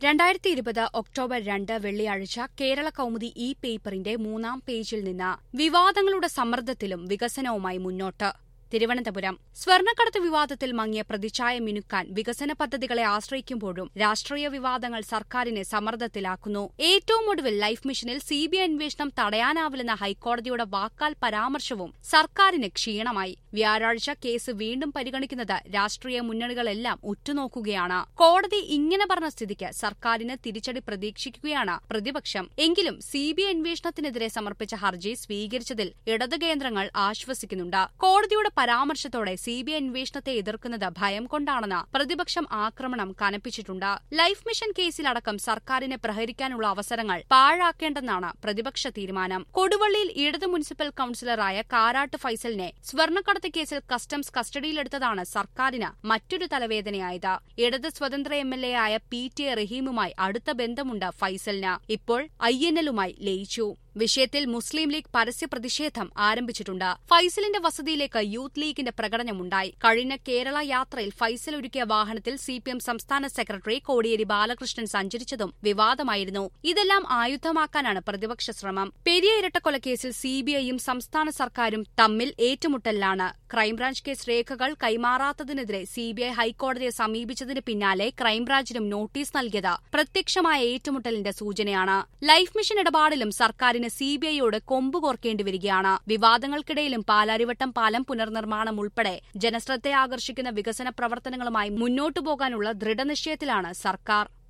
രണ്ടായിരത്തി ഇരുപത് ഒക്ടോബർ രണ്ട് വെള്ളിയാഴ്ച കേരള കൗമുദി ഇ പേപ്പറിന്റെ മൂന്നാം പേജിൽ നിന്ന് വിവാദങ്ങളുടെ സമ്മർദ്ദത്തിലും വികസനവുമായി മുന്നോട്ട് തിരുവനന്തപുരം സ്വർണ്ണക്കടത്ത് വിവാദത്തിൽ മങ്ങിയ പ്രതിച്ഛായ മിനുക്കാൻ വികസന പദ്ധതികളെ ആശ്രയിക്കുമ്പോഴും രാഷ്ട്രീയ വിവാദങ്ങൾ സർക്കാരിനെ സമ്മർദ്ദത്തിലാക്കുന്നു ഏറ്റവും ഒടുവിൽ ലൈഫ് മിഷനിൽ സിബിഐ അന്വേഷണം തടയാനാവില്ലെന്ന ഹൈക്കോടതിയുടെ വാക്കാൽ പരാമർശവും സർക്കാരിന് ക്ഷീണമായി വ്യാഴാഴ്ച കേസ് വീണ്ടും പരിഗണിക്കുന്നത് രാഷ്ട്രീയ മുന്നണികളെല്ലാം ഉറ്റുനോക്കുകയാണ് കോടതി ഇങ്ങനെ പറഞ്ഞ സ്ഥിതിക്ക് സർക്കാരിന് തിരിച്ചടി പ്രതീക്ഷിക്കുകയാണ് പ്രതിപക്ഷം എങ്കിലും സിബിഐ അന്വേഷണത്തിനെതിരെ സമർപ്പിച്ച ഹർജി സ്വീകരിച്ചതിൽ ഇടത് കേന്ദ്രങ്ങൾ ആശ്വസിക്കുന്നുണ്ട് കോടതിയുടെ പരാമർശത്തോടെ സിബിഐ അന്വേഷണത്തെ എതിർക്കുന്നത് ഭയം കൊണ്ടാണെന്ന് പ്രതിപക്ഷം ആക്രമണം കനപ്പിച്ചിട്ടുണ്ട് ലൈഫ് മിഷൻ കേസിലടക്കം സർക്കാരിനെ പ്രഹരിക്കാനുള്ള അവസരങ്ങൾ പാഴാക്കേണ്ടെന്നാണ് പ്രതിപക്ഷ തീരുമാനം കൊടുവള്ളിയിൽ ഇടത് മുനിസിപ്പൽ കൌൺസിലറായ കാരാട്ട് ഫൈസലിനെ സ്വർണ്ണക്കടത്ത് കേസിൽ കസ്റ്റംസ് കസ്റ്റഡിയിലെടുത്തതാണ് സർക്കാരിന് മറ്റൊരു തലവേദനയായത് ഇടത് സ്വതന്ത്ര എം എൽ എ ആയ പി ടി എ റഹീമുമായി അടുത്ത ബന്ധമുണ്ട് ഫൈസലിന് ഇപ്പോൾ ഐ എൻ എല്ലുമായി ലയിച്ചു വിഷയത്തിൽ മുസ്ലിം ലീഗ് പരസ്യ പ്രതിഷേധം ആരംഭിച്ചിട്ടുണ്ട് ഫൈസലിന്റെ വസതിയിലേക്ക് യൂത്ത് ലീഗിന്റെ പ്രകടനമുണ്ടായി കഴിഞ്ഞ കേരള യാത്രയിൽ ഫൈസൽ ഒരുക്കിയ വാഹനത്തിൽ സിപിഎം സംസ്ഥാന സെക്രട്ടറി കോടിയേരി ബാലകൃഷ്ണൻ സഞ്ചരിച്ചതും വിവാദമായിരുന്നു ഇതെല്ലാം ആയുധമാക്കാനാണ് പ്രതിപക്ഷ ശ്രമം പെരിയ ഇരട്ടക്കൊലക്കേസിൽ സിബിഐയും സംസ്ഥാന സർക്കാരും തമ്മിൽ ഏറ്റുമുട്ടലിലാണ് ക്രൈംബ്രാഞ്ച് കേസ് രേഖകൾ കൈമാറാത്തതിനെതിരെ സിബിഐ ഹൈക്കോടതിയെ സമീപിച്ചതിന് പിന്നാലെ ക്രൈംബ്രാഞ്ചിനും നോട്ടീസ് നൽകിയത് പ്രത്യക്ഷമായ ഏറ്റുമുട്ടലിന്റെ സൂചനയാണ് ലൈഫ് മിഷൻ ഇടപാടിലും സർക്കാരിന് സിബിഐയോട് കൊമ്പ് കോർക്കേണ്ടി വരികയാണ് വിവാദങ്ങൾക്കിടയിലും പാലാരിവട്ടം പാലം പുനർനിർമ്മാണം ഉൾപ്പെടെ ജനശ്രദ്ധ ആകർഷിക്കുന്ന വികസന പ്രവർത്തനങ്ങളുമായി മുന്നോട്ടു പോകാനുള്ള ദൃഢനിശ്ചയത്തിലാണ് സർക്കാർ